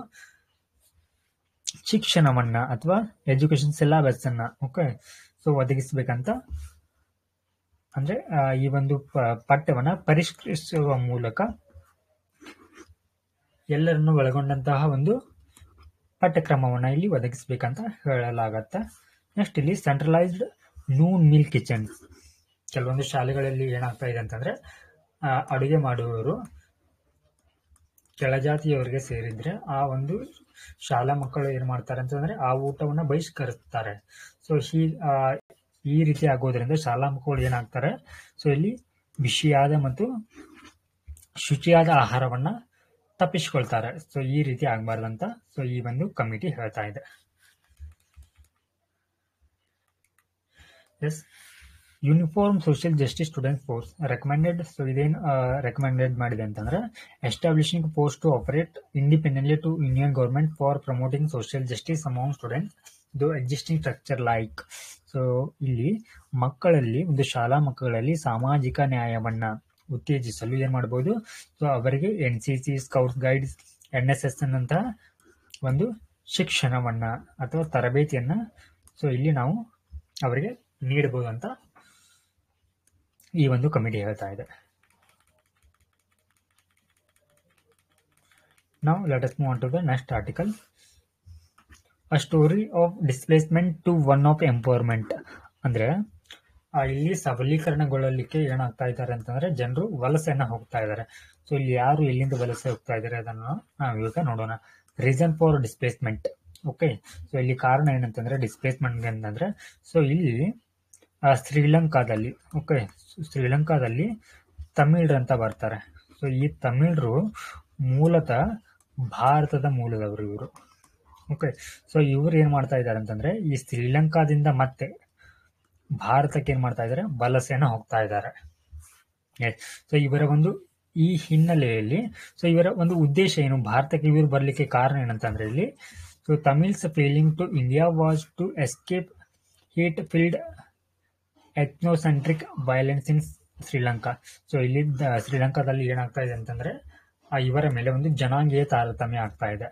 ಶಿಕ್ಷಣವನ್ನ ಅಥವಾ ಎಜುಕೇಶನ್ ಸಿಲೆಬಸ್ ಅನ್ನ ಓಕೆ ಸೊ ಒದಗಿಸಬೇಕಂತ ಅಂದ್ರೆ ಆ, ಈ ಒಂದು ಪ- ಪಠ್ಯವನ್ನ ಪರಿಷ್ಕರಿಸುವ ಮೂಲಕ ಎಲ್ಲರನ್ನು ಒಳಗೊಂಡಂತಹ ಒಂದು ಪಠ್ಯಕ್ರಮವನ್ನ ಇಲ್ಲಿ ಒದಗಿಸಬೇಕಂತ ಹೇಳಲಾಗತ್ತೆ ನೆಕ್ಸ್ಟ್ ಇಲ್ಲಿ ಸೆಂಟ್ರಲೈಸ್ಡ್ ನೂನ್ ಮಿಲ್ ಕಿಚನ್ಸ್ ಕೆಲವೊಂದು ಶಾಲೆಗಳಲ್ಲಿ ಏನಾಗ್ತಾ ಇದೆ ಅಂತಂದ್ರೆ ಆ, ಅಡುಗೆ ಮಾಡುವವರು ಕೆಳಜಾತಿಯವರಿಗೆ ಸೇರಿದ್ರೆ ಆ ಒಂದು ಶಾಲಾ ಮಕ್ಕಳು ಏನ್ ಮಾಡ್ತಾರೆ ಅಂತಂದ್ರೆ ಆ ಊಟವನ್ನ ಬಹಿಷ್ಕರಿಸ್ತಾರೆ ಸೊ ಹೀ ಆ, ಈ ರೀತಿ ಆಗೋದ್ರಿಂದ ಶಾಲಾ ಮಕ್ಕಳು ಏನಾಗ್ತಾರೆ ಸೊ ಇಲ್ಲಿ ಬಿಸಿಯಾದ ಮತ್ತು ಶುಚಿಯಾದ ಆಹಾರವನ್ನ ತಪ್ಪಿಸಿಕೊಳ್ತಾರೆ ಸೊ ಈ ರೀತಿ ಆಗ್ಬಾರ್ದಂತ ಸೊ ಈ ಒಂದು ಕಮಿಟಿ ಹೇಳ್ತಾ ಇದೆ yes uniform social justice student force recommended so ಇದೇನು ರೆಕಮೆಂಡೆಡ್ ಮಾಡಿದೆ ಅಂತಂದ್ರೆ establishing post to operate independently to union government for promoting social justice among students ಇದು ಎಕ್ಸಿಸ್ಟಿಂಗ್ ಸ್ಟ್ರಕ್ಚರ್ ಲೈಕ್ ಸೊ ಇಲ್ಲಿ ಮಕ್ಕಳಲ್ಲಿ ಒಂದು ಶಾಲಾ ಮಕ್ಕಳಲ್ಲಿ ಸಾಮಾಜಿಕ ನ್ಯಾಯವನ್ನ ಉತ್ತೇಜಿಸಲು ಏನ್ ಮಾಡಬಹುದು ಸೊ ಅವರಿಗೆ N C C scouts guides N S S ಅನ್ನಂತಹ ಒಂದು ಶಿಕ್ಷಣವನ್ನ ಅಥವಾ ತರಬೇತಿಯನ್ನ ಸೊ ಇಲ್ಲಿ ನಾವು ಅವರಿಗೆ ನೀಡಬಹುದು ಅಂತ ಈ ಒಂದು ಕಮಿಟಿ ಹೇಳ್ತಾ ಇದೆ ನಾವು let us move on to the next article a story of displacement to one of empowerment ಅಂದ್ರೆ ಆ, ಇಲ್ಲಿ ಸಬಲೀಕರಣಗೊಳ್ಳಲಿಕ್ಕೆ ಏನಾಗ್ತಾ ಇದ್ದಾರೆ ಅಂತಂದ್ರೆ ಜನರು ವಲಸೆಯನ್ನ ಹೋಗ್ತಾ ಇದ್ದಾರೆ ಸೊ ಇಲ್ಲಿ ಯಾರು ಎಲ್ಲಿಂದ ವಲಸೆ ಹೋಗ್ತಾ ಇದ್ದಾರೆ ಅದನ್ನು ನಾವು ಇವಾಗ ನೋಡೋಣ reason for displacement okay so ಇಲ್ಲಿ ಕಾರಣ ಏನಂತಂದ್ರೆ ಡಿಸ್ಪ್ಲೇಸ್ಮೆಂಟ್ ಅಂತಂದ್ರೆ ಸೊ ಇಲ್ಲಿ ಆ, ಶ್ರೀಲಂಕಾದಲ್ಲಿ ಓಕೆ ಶ್ರೀಲಂಕಾದಲ್ಲಿ ತಮಿಳ್ರು ಅಂತ ಬರ್ತಾರೆ ಸೊ ಈ ತಮಿಳ್ರು ಮೂಲತಃ ಭಾರತದ ಮೂಲದವರು ಇವರು ಓಕೆ ಸೊ ಇವರು ಏನ್ ಮಾಡ್ತಾ ಇದ್ದಾರೆ ಅಂತಂದ್ರೆ ಈ ಶ್ರೀಲಂಕಾದಿಂದ ಮತ್ತೆ ಭಾರತಕ್ಕೆ ಏನ್ ಮಾಡ್ತಾ ಇದ್ದಾರೆ ವಲಸೆನ ಹೋಗ್ತಾ ಇದ್ದಾರೆ ಸೊ ಇವರ ಒಂದು ಈ ಹಿನ್ನೆಲೆಯಲ್ಲಿ ಸೊ ಇವರ ಒಂದು ಉದ್ದೇಶ ಏನು ಭಾರತಕ್ಕೆ ಇವರು ಬರ್ಲಿಕ್ಕೆ ಕಾರಣ ಏನಂತಂದ್ರೆ ಇಲ್ಲಿ so Tamils fleeing to India was to escape heightened ethnocentric violence in Sri Lanka so ಇಲ್ಲಿ ದ- ಶ್ರೀಲಂಕಾದಲ್ಲಿ ಏನಾಗ್ತಾ ಇದೆ ಅಂತಂದ್ರೆ ಆ ಇವರ ಮೇಲೆ ಒಂದು ಜನಾಂಗೀಯ ತಾರತಮ್ಯ ಆಗ್ತಾ ಇದೆ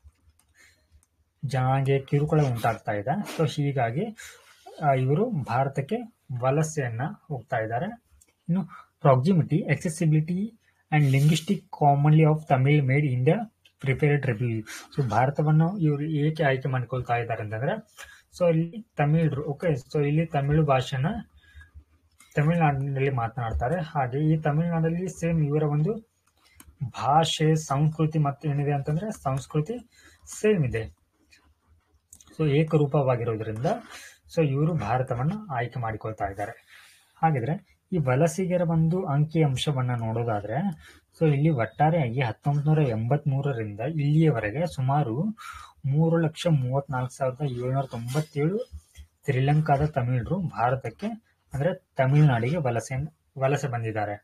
ಜನಾಂಗೀಯ ಕಿರುಕುಳ ಉಂಟಾಗ್ತಾ ಇದೆ ಸೊ ಹೀಗಾಗಿ ಆ, ಇವರು ಭಾರತಕ್ಕೆ ವಲಸೆಯನ್ನ ಹೋಗ್ತಾ ಇದ್ದಾರೆ ಇನ್ನು proximity accessibility and linguistic commonality of Tamil made India preferred ರಿವ್ಯೂ ಸೊ ಭಾರತವನ್ನು ಇವರು ಏಕೆ ಆಯ್ಕೆ ಮಾಡ್ಕೊಳ್ತಾ ಇದ್ದಾರೆ ಅಂತಂದ್ರೆ ಸೊ ಇಲ್ಲಿ ತಮಿಳ್ರು ಓಕೆ ಸೊ ಇಲ್ಲಿ ತಮಿಳು ಭಾಷೆನ ತಮಿಳುನಾಡಿನಲ್ಲಿ ಮಾತನಾಡ್ತಾರೆ ಹಾಗೆ ಈ ತಮಿಳುನಾಡಲ್ಲಿ ಸೇಮ್ ಇವರ ಒಂದು ಭಾಷೆ ಸಂಸ್ಕೃತಿ ಮತ್ತು ಏನಿದೆ ಅಂತಂದ್ರೆ ಸಂಸ್ಕೃತಿ ಸೇಮ್ ಇದೆ ಸೊ ಏಕರೂಪವಾಗಿರೋದ್ರಿಂದ ಸೊ ಇವರು ಭಾರತವನ್ನ ಆಯ್ಕೆ ಮಾಡಿಕೊಳ್ತಾ ಇದ್ದಾರೆ ಹಾಗಿದ್ರೆ ಈ ವಲಸಿಗರ ಒಂದು ಅಂಕಿ ಅಂಶವನ್ನ ನೋಡೋದಾದ್ರೆ ಸೊ ಇಲ್ಲಿ ಒಟ್ಟಾರೆಯಾಗಿ ಹತ್ತೊಂಬತ್ತು ನೂರ ಎಂಬತ್ ಮೂರರಿಂದ ಇಲ್ಲಿಯವರೆಗೆ ಸುಮಾರು ಮೂರು ಲಕ್ಷ ಮೂವತ್ನಾಲ್ಕು ಸಾವಿರದ ಏಳ್ನೂರ ತೊಂಬತ್ತೇಳು ಶ್ರೀಲಂಕಾದ ತಮಿಳರು ಭಾರತಕ್ಕೆ ಅಂದ್ರೆ ತಮಿಳುನಾಡಿಗೆ ವಲಸೆ ವಲಸೆ ಬಂದಿದ್ದಾರೆ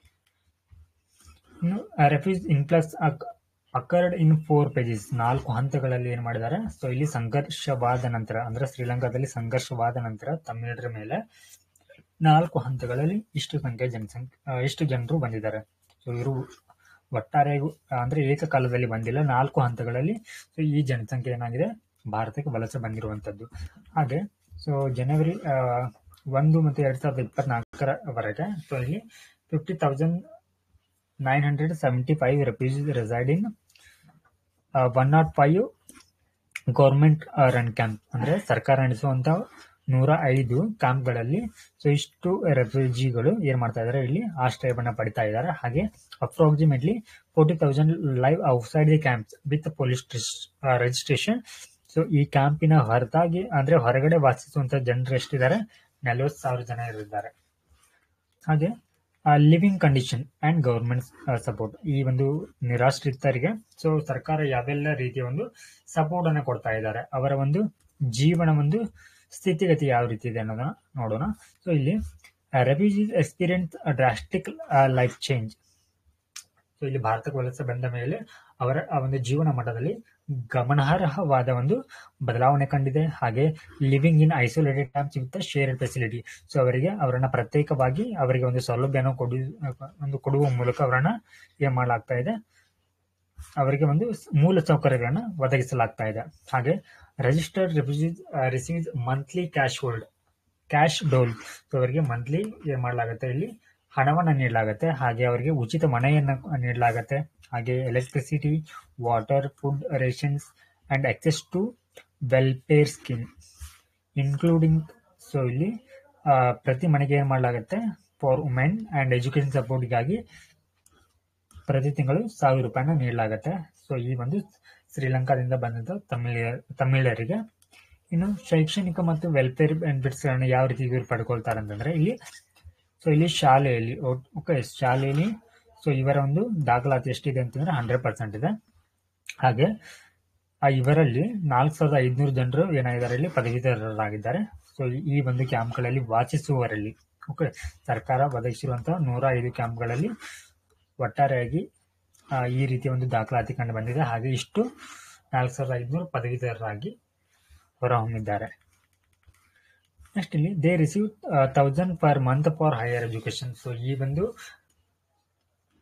ಇನ್ನು refuge influx occurred in four phases ನಾಲ್ಕು ಹಂತಗಳಲ್ಲಿ ಏನ್ ಮಾಡಿದ್ದಾರೆ ಸೊ ಇಲ್ಲಿ ಸಂಘರ್ಷವಾದ ನಂತರ ಅಂದ್ರೆ ಶ್ರೀಲಂಕಾದಲ್ಲಿ ಸಂಘರ್ಷವಾದ ನಂತರ ತಮಿಳರ ಮೇಲೆ ನಾಲ್ಕು ಹಂತಗಳಲ್ಲಿ ಇಷ್ಟು ಸಂಖ್ಯೆ ಜನಸಂಖ್ಯೆ ಆ, ಇಷ್ಟು ಜನರು ಬಂದಿದ್ದಾರೆ ಸೊ ಇವರು ಒಟ್ಟಾರೆ ಅಂದ್ರೆ ಏಕಕಾಲದಲ್ಲಿ ಬಂದಿಲ್ಲ ನಾಲ್ಕು ಹಂತಗಳಲ್ಲಿ ಸೊ ಈ ಜನಸಂಖ್ಯೆ ಏನಾಗಿದೆ ಭಾರತಕ್ಕೆ ವಲಸೆ ಬಂದಿರುವಂತದ್ದು ಹಾಗೆ ಸೊ ಜನವರಿ ಆ, ಒಂದು ಮತ್ತು ಎರಡ್ ಸಾವಿರದ ಇಪ್ಪತ್ನಾಲ್ಕರವರೆಗೆ ಸೊ ಇಲ್ಲಿ fifty thousand nine hundred seventy five refugees reside in one not five government run camp ಅಂದ್ರೆ ಸರ್ಕಾರ ನಡೆಸುವಂತ ನೂರ ಐದು ಕ್ಯಾಂಪ್ಗಳಲ್ಲಿ ಸೊ ಇಷ್ಟು ರೆಫ್ಯೂಜಿಗಳು ಏನ್ ಮಾಡ್ತಾ ಇದಾರೆ ಇಲ್ಲಿ ಆಶ್ರಯವನ್ನ ಪಡಿತಾ ಇದ್ದಾರೆ ಹಾಗೆ approximately forty thousand live outside the camps with police registration so ಈ ಕ್ಯಾಂಪಿನ ಹೊರತಾಗಿ ಅಂದ್ರೆ ಹೊರಗಡೆ ವಾಸಿಸುವಂತ ಜನರು ಎಷ್ಟಿದ್ದಾರೆ ನಲವತ್ತು ಸಾವಿರ ಜನ ಇರಿದ್ದಾರೆ ಹಾಗೆ living condition and government support ಈ ಒಂದು ನಿರಾಶ್ರಿತರಿಗೆ ಸೊ ಸರ್ಕಾರ ಯಾವೆಲ್ಲ ರೀತಿಯ ಒಂದು ಸಪೋರ್ಟ್ ಅನ್ನು ಕೊಡ್ತಾ ಇದ್ದಾರೆ ಅವರ ಒಂದು ಜೀವನ ಒಂದು ಸ್ಥಿತಿಗತಿ ಯಾವ ರೀತಿ ಇದೆ ಅನ್ನೋದನ್ನ ನೋಡೋಣ ಸೊ ಇಲ್ಲಿ refugees experience drastic life change so ಇಲ್ಲಿ ಭಾರತಕ್ಕೆ ವಲಸೆ ಬಂದ ಮೇಲೆ ಅವರ ಆ ಒಂದು ಜೀವನ ಮಟ್ಟದಲ್ಲಿ ಗಮನಾರ್ಹವಾದ ಒಂದು ಬದಲಾವಣೆ ಕಂಡಿದೆ ಹಾಗೆ living in isolated camps with shared facility so ಅವರಿಗೆ ಅವರನ್ನ ಪ್ರತ್ಯೇಕವಾಗಿ ಅವರಿಗೆ ಒಂದು ಸೌಲಭ್ಯನ ಕೊಡಿ ಒಂದು ಕೊಡುವ ಮೂಲಕ ಅವರನ್ನ ಏನ್ ಮಾಡಲಾಗ್ತಾ ಇದೆ ಅವರಿಗೆ ಒಂದು ಮೂಲ ಸೌಕರ್ಯಗಳನ್ನ ಒದಗಿಸಲಾಗ್ತಾ ಇದೆ ಹಾಗೆ registered refugees receives monthly cash hold cash dole so ಅವರಿಗೆ ಮಂತ್ಲಿ ಏನ್ ಮಾಡಲಾಗುತ್ತೆ ಇಲ್ಲಿ ಹಣವನ್ನ ನೀಡಲಾಗುತ್ತೆ ಹಾಗೆ ಅವರಿಗೆ ಉಚಿತ ಮನೆಯನ್ನ ನೀಡಲಾಗುತ್ತೆ ಹಾಗೆ electricity water food rations and access to welfare scheme including so ಇಲ್ಲಿ ಆ, ಪ್ರತಿ ಮನೆಗೆ ಏನ್ ಮಾಡಲಾಗುತ್ತೆ ಫಾರ್ ವುಮೆನ್ ಅಂಡ್ ಎಜುಕೇಶನ್ ಸಪೋರ್ಟ್ಗಾಗಿ ಪ್ರತಿ ತಿಂಗಳು ಸಾವಿರ ರೂಪಾಯಿನ ನೀಡಲಾಗುತ್ತೆ ಸೊ ಈ ಒಂದು ಶ್ರೀಲಂಕಾದಿಂದ ಬಂದಂತ ತಮಿಳ ತಮಿಳರಿಗೆ ಇನ್ನು ಶೈಕ್ಷಣಿಕ ಮತ್ತು ವೆಲ್ಫೇರ್ ಬೆನಿಫಿಟ್ಸ್ ಗಳನ್ನ ಯಾವ ರೀತಿ ಇವರು ಪಡ್ಕೊಳ್ತಾರೆ ಅಂತಂದ್ರೆ ಇಲ್ಲಿ ಸೊ ಇಲ್ಲಿ ಶಾಲೆಯಲ್ಲಿ ಓಕೆ ಶಾಲೆಯಲ್ಲಿ ಸೊ ಇವರ ಒಂದು ದಾಖಲಾತಿ ಎಷ್ಟಿದೆ ಅಂತಂದ್ರೆ ಹಂಡ್ರೆಡ್ ಪರ್ಸೆಂಟ್ ಇದೆ ಹಾಗೆ ಆ ಇವರಲ್ಲಿ ನಾಲ್ಕು ಸಾವಿರದ ಐದುನೂರು ಜನರು ಏನಾಗಿದ್ದಾರೆ ಇಲ್ಲಿ ಪದವೀಧರರಾಗಿದ್ದಾರೆ ಸೊ ಈ ಒಂದು ಕ್ಯಾಂಪ್ಗಳಲ್ಲಿ ವಾಸಿಸುವವರಲ್ಲಿ ಓಕೆ ಸರ್ಕಾರ ಒದಗಿಸಿರುವಂತಹ ನೂರ ಐದು ಕ್ಯಾಂಪ್ಗಳಲ್ಲಿ ಒಟ್ಟಾರೆಯಾಗಿ ಆ, ಈ ರೀತಿಯ ಒಂದು ದಾಖಲಾತಿ ಕಂಡು ಬಂದಿದೆ ಹಾಗೆ ಇಷ್ಟು ನಾಲ್ಕು ಸಾವಿರದ ಐದುನೂರು ಪದವೀಧರರಾಗಿ ಹೊರಹೊಮ್ಮಿದ್ದಾರೆ ನೆಕ್ಸ್ಟ್ ಇಲ್ಲಿ they receive thousand per month for higher education so ಈ ಒಂದು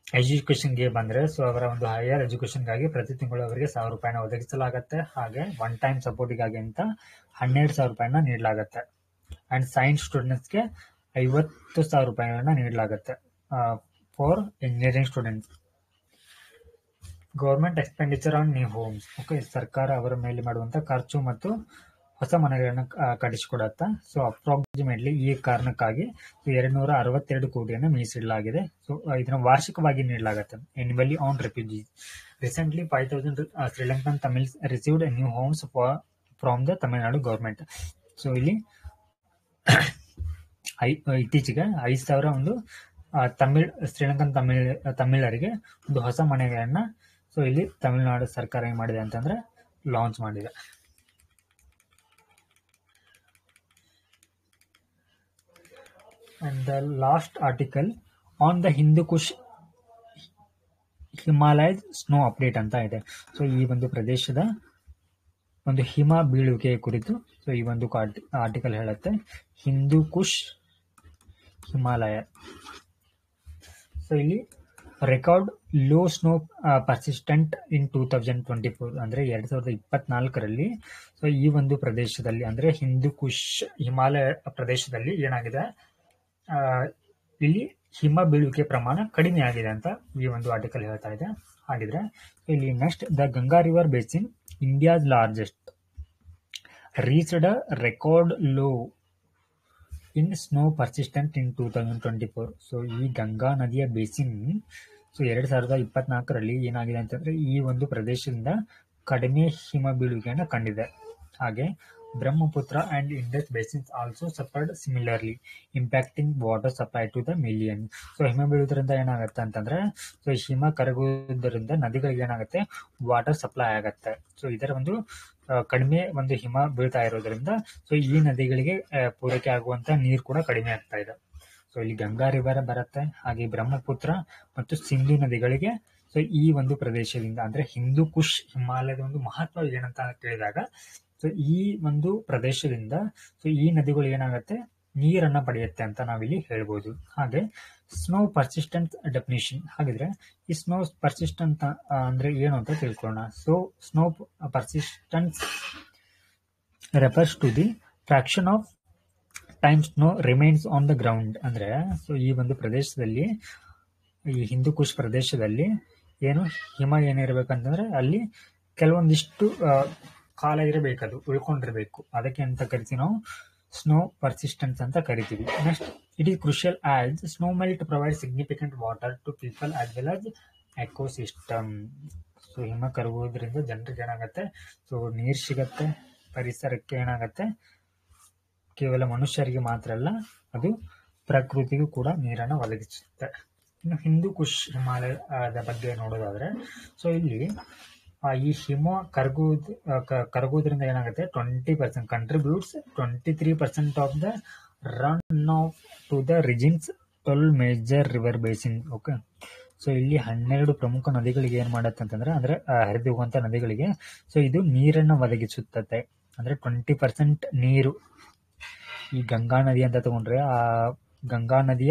ಎಜುಕೇಷನ್ಗೆ ಬಂದರೆ ಸೊ ಅವರ ಒಂದು ಹೈಯರ್ ಎಜುಕೇಷನ್ಗಾಗಿ ಪ್ರತಿ ತಿಂಗಳು ಅವರಿಗೆ ಸಾವಿರ ರೂಪಾಯಿನ ಒದಗಿಸಲಾಗುತ್ತೆ ಹಾಗೆ ಒನ್ ಟೈಮ್ ಸಪೋರ್ಟಿಗಾಗಿ ಅಂತ ಹನ್ನೆರಡು ಸಾವಿರ ರೂಪಾಯಿನ ನೀಡಲಾಗುತ್ತೆ ಆ್ಯಂಡ್ ಸೈನ್ಸ್ ಸ್ಟೂಡೆಂಟ್ಸ್ಗೆ ಐವತ್ತು ಸಾವಿರ ರೂಪಾಯಿಗಳನ್ನ ನೀಡಲಾಗುತ್ತೆ for engineering students government expenditure on new homes okay ಸರ್ಕಾರ ಅವರ ಮೇಲೆ ಮಾಡುವಂಥ ಖರ್ಚು ಮತ್ತು ಹೊಸ ಮನೆಗಳನ್ನು ಆ, ಕಟ್ಟಿಸಿಕೊಡತ್ತ ಸೊ ಅಪ್ರಾಕ್ಸಿಮೇಟ್ಲಿ ಈ ಕಾರಣಕ್ಕಾಗಿ ಎರಡು ನೂರ ಅರವತ್ತೆರಡು ಕೋಟಿಯನ್ನು ಮೀಸಲಿಡಲಾಗಿದೆ ಸೊ ಇದನ್ನು ವಾರ್ಷಿಕವಾಗಿ ನೀಡಲಾಗುತ್ತೆ annually on refugees recently five thousand Sri Lankan Tamils received new homes for from the Tamil Nadu government so ಇಲ್ಲಿ ಐ ಇತ್ತೀಚೆಗೆ ಐದು ಸಾವಿರ ಒಂದು ಆ, ತಮಿಳ್ ಶ್ರೀಲಂಕನ್ ತಮಿಳ್ ತಮಿಳರಿಗೆ ಒಂದು ಹೊಸ ಮನೆಗಳನ್ನ ಸೊ ಇಲ್ಲಿ ತಮಿಳುನಾಡು ಸರ್ಕಾರ ಏನು ಮಾಡಿದೆ ಅಂತಂದ್ರೆ ಲಾಂಚ್ ಮಾಡಿದೆ and the last article on the Hindu Kush ಹಿಮಾಲಯದ ಸ್ನೋ ಅಪ್ಡೇಟ್ ಅಂತ ಇದೆ ಸೊ ಈ ಒಂದು ಪ್ರದೇಶದ ಒಂದು ಹಿಮ ಬೀಳುವಿಕೆ ಕುರಿತು ಸೊ ಈ ಒಂದು ಆರ್ಟಿಕಲ್ ಹೇಳುತ್ತೆ ಹಿಂದೂ ಕುಶ್ ಹಿಮಾಲಯ ಸೊ ಇಲ್ಲಿ record low snow persistent in two thousand twenty four ಅಂದರೆ ಎರಡು ಸಾವಿರದ ಇಪ್ಪತ್ನಾಲ್ಕರಲ್ಲಿ ಸೊ ಈ ಒಂದು ಪ್ರದೇಶದಲ್ಲಿ ಅಂದರೆ ಹಿಂದೂ ಕುಶ್ ಹಿಮಾಲಯ ಪ್ರದೇಶದಲ್ಲಿ ಏನಾಗಿದೆ ಆ, ಇಲ್ಲಿ ಹಿಮ ಬೀಳುವಿಕೆ ಪ್ರಮಾಣ ಕಡಿಮೆ ಆಗಿದೆ ಅಂತ ಈ ಒಂದು ಆರ್ಟಿಕಲ್ ಹೇಳ್ತಾ ಇದೆ ಹಾಗಿದ್ರೆ ಇಲ್ಲಿ next the Ganga river basin India's largest reached record low in snow persistent in two thousand twenty four so ಈ ಗಂಗಾ ನದಿಯ ಬೇಸಿನ್ ಸೊ ಎರಡು ಸಾವಿರದ ಇಪ್ಪತ್ನಾಲ್ಕರಲ್ಲಿ ಏನಾಗಿದೆ ಅಂತಂದ್ರೆ ಈ ಒಂದು ಪ್ರದೇಶದಿಂದ ಕಡಿಮೆ ಹಿಮ ಬೀಳುವಿಕೆಯನ್ನು ಕಂಡಿದೆ ಹಾಗೆ Brahmaputra and Indus basins also suffered similarly impacting water supply to the million so ಹಿಮ ಬೀಳುವುದರಿಂದ ಏನಾಗುತ್ತೆ ಅಂತಂದ್ರೆ ಸೊ ಹಿಮ ಕರಗುವುದರಿಂದ ನದಿಗಳಿಗೆ ಏನಾಗುತ್ತೆ ವಾಟರ್ ಸಪ್ಲೈ ಆಗುತ್ತೆ ಸೊ ಇದರ ಒಂದು ಆ, ಕಡಿಮೆ ಒಂದು ಹಿಮ ಬೀಳ್ತಾ ಇರೋದ್ರಿಂದ ಸೊ ಈ ನದಿಗಳಿಗೆ ಆ, ಪೂರೈಕೆ ಆಗುವಂತ ನೀರು ಕೂಡ ಕಡಿಮೆ ಆಗ್ತಾ ಇದೆ ಸೊ ಇಲ್ಲಿ ಗಂಗಾ ರಿವರ್ ಬರುತ್ತೆ ಹಾಗೆ ಬ್ರಹ್ಮಪುತ್ರ ಮತ್ತು ಸಿಂಧು ನದಿಗಳಿಗೆ ಸೊ ಈ ಒಂದು ಪ್ರದೇಶದಿಂದ ಅಂದ್ರೆ ಹಿಂದೂ ಕುಶ್ ಹಿಮಾಲಯದ ಒಂದು ಮಹತ್ವ ಏನಂತ ಕೇಳಿದಾಗ ಸೊ ಈ ಒಂದು ಪ್ರದೇಶದಿಂದ ಸೊ ಈ ನದಿಗಳು ಏನಾಗುತ್ತೆ ನೀರನ್ನ ಪಡೆಯುತ್ತೆ ಅಂತ ನಾವಿಲ್ಲಿ ಹೇಳ್ಬೋದು ಹಾಗೆ ಸ್ನೋ ಪರ್ಸಿಸ್ಟೆನ್ಸ್ ಡೆಫಿನಿಷನ್ ಹಾಗಿದ್ರೆ ಈ ಸ್ನೋ ಪರ್ಸಿಸ್ಟೆಂಟ್ ಅಂದ್ರೆ ಏನು ಅಂತ ತಿಳ್ಕೊಳ್ಳೋಣ so snow persistence refers to the fraction of time snow remains on the ground ಅಂದ್ರೆ ಸೊ ಈ ಒಂದು ಪ್ರದೇಶದಲ್ಲಿ ಈ ಹಿಂದೂ ಕುಶ್ ಪ್ರದೇಶದಲ್ಲಿ ಏನು ಹಿಮ ಏನಿರ್ಬೇಕಂತಂದ್ರೆ ಅಲ್ಲಿ ಕೆಲವೊಂದಿಷ್ಟು ಆ, ಕಾಲ ಇರಬೇಕದು ಉಳ್ಕೊಂಡಿರ್ಬೇಕು ಅದಕ್ಕೆ ಅಂತ ಕರಿತೀವಿ ನಾವು ಸ್ನೋ ಪರ್ಸಿಸ್ಟೆನ್ಸ್ ಅಂತ ಕರಿತೀವಿ next it is crucial as snow melt provide significant water to people as well as ecosystem so ಹಿಮ ಕರಗುವುದರಿಂದ ಜನರಿಗೆ ಏನಾಗುತ್ತೆ ಸೊ ನೀರು ಸಿಗತ್ತೆ ಪರಿಸರಕ್ಕೆ ಏನಾಗುತ್ತೆ ಕೇವಲ ಮನುಷ್ಯರಿಗೆ ಮಾತ್ರ ಅಲ್ಲ ಅದು ಪ್ರಕೃತಿಗೂ ಕೂಡ ನೀರನ್ನು ಒದಗಿಸುತ್ತೆ ಇನ್ನು ಹಿಂದೂ ಕುಶ್ ಹಿಮಾಲಯದ ಬಗ್ಗೆ ನೋಡೋದಾದ್ರೆ ಸೊ ಇಲ್ಲಿ ಆ, ಈ ಹಿಮ ಕರಗುವುದು ಆ, ಕ- ಕರಗುವುದರಿಂದ ಏನಾಗುತ್ತೆ twenty percent contributes twenty three percent of the run off to the regions twelve major river basin okay so ಇಲ್ಲಿ ಹನ್ನೆರಡು ಪ್ರಮುಖ ನದಿಗಳಿಗೆ ಏನ್ ಮಾಡತ್ತೆ ಅಂತಂದ್ರೆ ಅಂದ್ರೆ ಆ, ಹರಿದು ಹೋಗುವಂತ ನದಿಗಳಿಗೆ ಸೊ ಇದು ನೀರನ್ನ ಒದಗಿಸುತ್ತದೆ ಅಂದ್ರೆ ಟ್ವೆಂಟಿ ಪರ್ಸೆಂಟ್ ನೀರು ಈ ಗಂಗಾ ನದಿ ಅಂತ ತಗೊಂಡ್ರೆ ಆ ಗಂಗಾ ನದಿಯ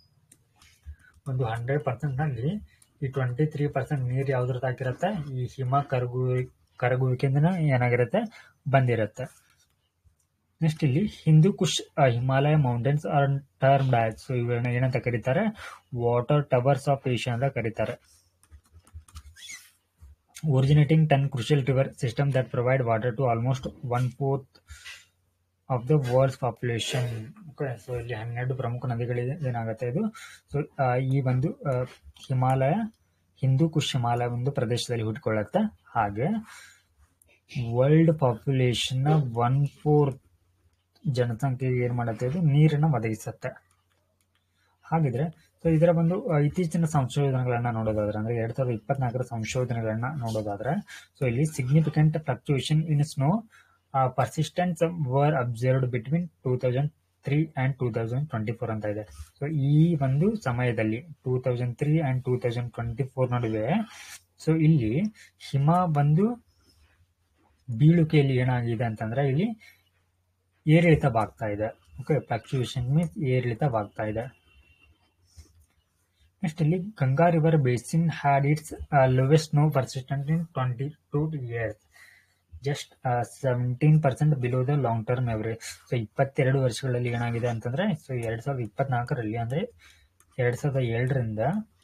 ಒಂದು ಹಂಡ್ರೆಡ್ ಪರ್ಸೆಂಟ್ ನಲ್ಲಿ ಈ ಟ್ವೆಂಟಿ ತ್ರೀ ಪರ್ಸೆಂಟ್ ನೀರು ಯಾವ್ದ್ರದ್ದು ಆಗಿರುತ್ತೆ ಈ ಹಿಮ ಕರಗು ಕರಗುವಿಕೆಯಿಂದ ಏನಾಗಿರುತ್ತೆ ಬಂದಿರುತ್ತೆ ನೆಕ್ಸ್ಟ್ ಇಲ್ಲಿ ಹಿಂದೂ ಕುಶ್ ಆ, Himalaya mountains are term as so ಇವುಗಳನ್ನ ಏನಂತ ಕರೀತಾರೆ ವಾಟರ್ ಟವರ್ಸ್ ಆಫ್ ಏಷ್ಯಾ ಅಂತ ಕರೀತಾರೆ originating 10 crucial river system that provide water to almost one fourth of the world's population okay so ಇಲ್ಲಿ ಹನ್ನೆರಡು ಪ್ರಮುಖ ನದಿಗಳಿದೆ ಏನಾಗುತ್ತೆ ಇದು ಸೊ ಈ ಒಂದು ಆ, ಹಿಮಾಲಯ ಹಿಂದೂ ಕುಶ್ ಹಿಮಾಲಯ ಒಂದು ಪ್ರದೇಶದಲ್ಲಿ ಹುಟ್ಟಿಕೊಳ್ಳುತ್ತೆ ಹಾಗೆ ವರ್ಲ್ಡ್ ಪಾಪ್ಯುಲೇಷನ್ ಒನ್ ಫೋರ್ತ್ ಜನಸಂಖ್ಯೆಗೆ ಏನ್ ಮಾಡುತ್ತೆ ಇದು ನೀರನ್ನ ಒದಗಿಸುತ್ತೆ ಹಾಗಿದ್ರೆ ಸೊ ಇದರ ಒಂದು ಆ, ಇತ್ತೀಚಿನ ಸಂಶೋಧನೆಗಳನ್ನ ನೋಡೋದಾದ್ರೆ ಅಂದ್ರೆ ಎರಡ್ ಸಾವಿರದ ಇಪ್ಪತ್ನಾಲ್ಕರ ಸಂಶೋಧನೆಗಳನ್ನ ನೋಡೋದಾದ್ರೆ ಸೊ ಇಲ್ಲಿ significant fluctuation in snow persistence were observed between two thousand three and two thousand twenty four ಅಂತ ಇದೆ ಸೊ ಈ ಒಂದು ಸಮಯದಲ್ಲಿ two thousand three and two thousand twenty four ನಡುವೆ ಸೊ ಇಲ್ಲಿ ಹಿಮ ಬಂದು ಬೀಳುವಿಕೆಯಲ್ಲಿ ಏನಾಗಿದೆ ಅಂತಂದ್ರೆ ಇಲ್ಲಿ ಏರಿಳಿತವಾಗ್ತಾ ಇದೆ ಓಕೆ ಫ್ಲಕ್ಚುಯೇಷನ್ ಮೀನ್ಸ್ ಏರಿಳಿತವಾಗ್ತಾ ಇದೆ ನೆಕ್ಸ್ಟ್ ಇಲ್ಲಿ Ganga river basin had its lowest snow persistent in twenty two years just seventeen percent below the long term average so ಇಪ್ಪತ್ತೆರಡು ವರ್ಷಗಳಲ್ಲಿ ಏನಾಗಿದೆ ಅಂತಂದ್ರೆ ಸೊ ಎರಡ್ ಸಾವಿರದ ಇಪ್ಪತ್ನಾಲ್ಕರಲ್ಲಿ ಅಂದ್ರೆ ಎರಡ್ ಸಾವಿರದ ಏಳರಿಂದ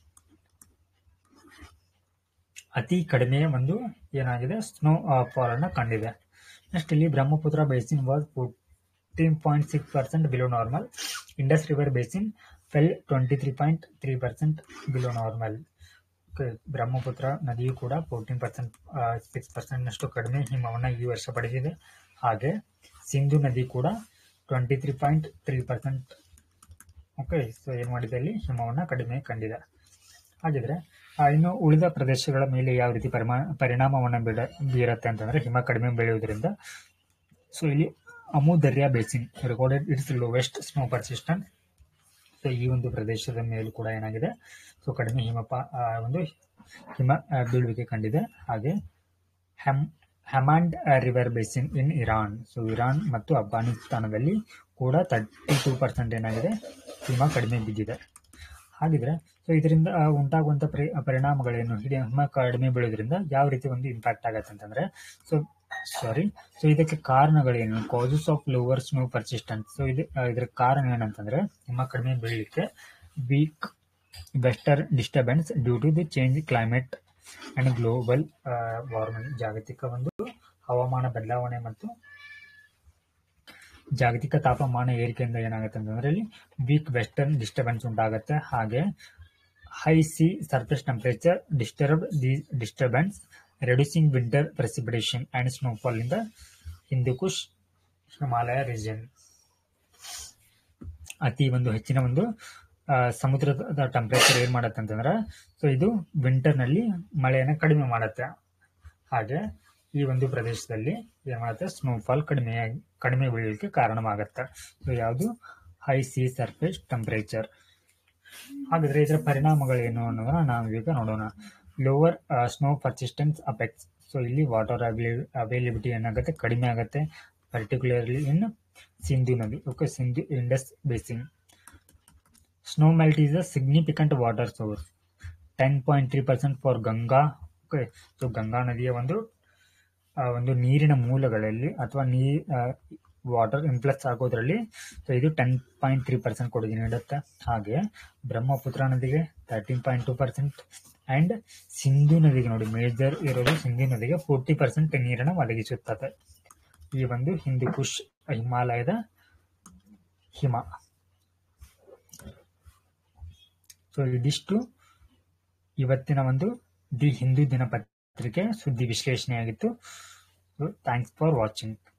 ಅತಿ ಕಡಿಮೆ ಒಂದು ಏನಾಗಿದೆ ಸ್ನೋ ಫಾಲ್ ಅನ್ನ ಕಂಡಿದೆ ನೆಕ್ಸ್ಟ್ ಇಲ್ಲಿ Brahmaputra basin was fourteen point six percent below normal Indus river basin fell twenty three point three percent below normal Brahmaputra ನದಿಯು ಕೂಡ ಫೋರ್ಟೀನ್ ಪರ್ಸೆಂಟ್ ಸಿಕ್ಸ್ ಪರ್ಸೆಂಟ್ನಷ್ಟು ಕಡಿಮೆ ಹಿಮವನ್ನು ಈ ವರ್ಷ ಪಡೆದಿದೆ ಹಾಗೆ ಸಿಂಧು ನದಿ ಕೂಡ twenty three point three percent okay so ಏನು ಮಾಡಿದೆ ಇಲ್ಲಿ ಹಿಮವನ್ನು ಕಡಿಮೆ ಕಂಡಿದೆ ಹಾಗಿದ್ರೆ ಆ, ಇನ್ನು ಉಳಿದ ಪ್ರದೇಶಗಳ ಮೇಲೆ ಯಾವ ರೀತಿ ಪರಿಮಾ ಪರಿಣಾಮವನ್ನು ಬೀಳ ಬೀರುತ್ತೆ ಅಂತಂದ್ರೆ ಹಿಮ ಕಡಿಮೆ ಬೆಳೆಯುವುದರಿಂದ ಸೊ ಇಲ್ಲಿ Amu Darya basin recorded its lowest snow persistent so ಈ ಒಂದು ಪ್ರದೇಶದ ಮೇಲೂ ಕೂಡ ಏನಾಗಿದೆ ಸೊ ಕಡಿಮೆ ಹಿಮಪ ಆ, ಒಂದು ಹಿಮ ಆ, ಬೀಳುವಿಕೆ ಕಂಡಿದೆ ಹಾಗೆ ಹೆಮ್ Helmand river basin in Iran so Iran ಮತ್ತು ಅಫ್ಘಾನಿಸ್ತಾನದಲ್ಲಿ ಕೂಡ ತರ್ಟಿ ಟೂ ಪರ್ಸೆಂಟ್ ಏನಾಗಿದೆ ಹಿಮ ಕಡಿಮೆ ಬಿದ್ದಿದೆ ಹಾಗಿದ್ರೆ ಸೊ ಇದರಿಂದ ಆ, ಉಂಟಾಗುವಂತ ಪರಿ- ಪರಿಣಾಮಗಳೇನು ಇದು ಹಿಮ ಕಡಿಮೆ ಬೀಳೋದ್ರಿಂದ ಯಾವ ರೀತಿ ಒಂದು ಇಂಪ್ಯಾಕ್ಟ್ ಆಗತ್ತೆ ಅಂತಂದ್ರೆ ಸೊ ಸಾರಿ ಸೊ ಇದಕ್ಕೆ ಕಾರಣಗಳೇನು causes of lower snow persistent so ಇದು ಆ, ಇದರ ಕಾರಣ ಏನಂತಂದ್ರೆ ಹಿಮ ಕಡಿಮೆ ಬೀಳಲಿಕ್ಕೆ weak western disturbance due to the change climate and global warming ಜಾಗತಿಕ ಒಂದು ಹವಾಮಾನ ಬದಲಾವಣೆ ಮತ್ತು ಜಾಗತಿಕ ತಾಪಮಾನ ಏರಿಕೆಯಿಂದ ಏನಾಗುತ್ತೆ ಅಂತಂದ್ರೆ ಇಲ್ಲಿ ವೀಕ್ ವೆಸ್ಟರ್ನ್ ಡಿಸ್ಟರ್ಬೆನ್ಸ್ ಉಂಟಾಗುತ್ತೆ ಹಾಗೆ high sea surface temperature disturb the disturbance reducing winter precipitation and snowfall ಇಂದ ಹಿಂದೂಕುಶ್ ಹಿಮಾಲಯ ರೀಜನ್ ಅತಿ ಒಂದು ಹೆಚ್ಚಿನ ಒಂದು ಆ, ಸಮುದ್ರದ ಟೆಂಪರೇಚರ್ ಏನ್ ಮಾಡತ್ತೆ ಅಂತಂದ್ರೆ ಸೊ ಇದು ವಿಂಟರ್ ನಲ್ಲಿ ಮಳೆಯನ್ನು ಕಡಿಮೆ ಮಾಡುತ್ತೆ ಹಾಗೆ ಈ ಒಂದು ಪ್ರದೇಶದಲ್ಲಿ ಏನ್ ಮಾಡುತ್ತೆ ಸ್ನೋಫಾಲ್ ಕಡಿಮೆ ಕಡಿಮೆ ಬೀಳಲಿಕ್ಕೆ ಕಾರಣವಾಗುತ್ತೆ ಸೊ ಯಾವುದು ಹೈ ಸಿ ಸರ್ಫೇಸ್ ಟೆಂಪರೇಚರ್ ಹಾಗಾದ್ರೆ ಇದರ ಪರಿಣಾಮಗಳೇನು ಅನ್ನೋದನ್ನ ನಾವು ಈಗ ನೋಡೋಣ lower snow persistence apex so ಇಲ್ಲಿ ವಾಟರ್ ಅವೈಲಿಬಿಲಿಟಿ ಏನಾಗುತ್ತೆ ಕಡಿಮೆ ಆಗುತ್ತೆ ಪರ್ಟಿಕ್ಯುಲರ್ಲಿ ಇನ್ ಸಿಂಧು ನದಿ okay Sindhu Indus basin snow melt is a significant water source ten point three percent for Ganga okay so Ganga ನದಿಯ ಒಂದು ಆ, ಒಂದು ನೀರಿನ ಮೂಲಗಳಲ್ಲಿ ಅಥವಾ ನೀ ವಾಟರ್ ಇಂಪ್ಲಸ್ ಆಗೋದ್ರಲ್ಲಿ ಸೊ ಇದು ಟೆನ್ ಪಾಯಿಂಟ್ ತ್ರೀ ಪರ್ಸೆಂಟ್ ಕೊಡುಗೆ ನೀಡುತ್ತೆ ಹಾಗೆ ಬ್ರಹ್ಮಪುತ್ರ ನದಿಗೆ thirteen point two percent and Sindhu ನದಿಗೆ ನೋಡಿ ಮೇಜರ್ ಇರೋದು ಸಿಂಧು ನದಿಗೆ ಫೋರ್ಟಿ ಪರ್ಸೆಂಟ್ ನೀರನ್ನು ಒದಗಿಸುತ್ತದೆ ಈ ಒಂದು ಹಿಂದೂ ಕುಶ್ ಹಿಮಾಲಯದ ಹಿಮ ಸೊ ಇದಿಷ್ಟು ಇವತ್ತಿನ ಒಂದು ದಿ ಹಿಂದೂ ದಿನಪತ್ರಿಕೆ ಸುದ್ದಿ ವಿಶ್ಲೇಷಣೆಯಾಗಿತ್ತು ಥ್ಯಾಂಕ್ಸ್ ಫಾರ್ ವಾಚಿಂಗ್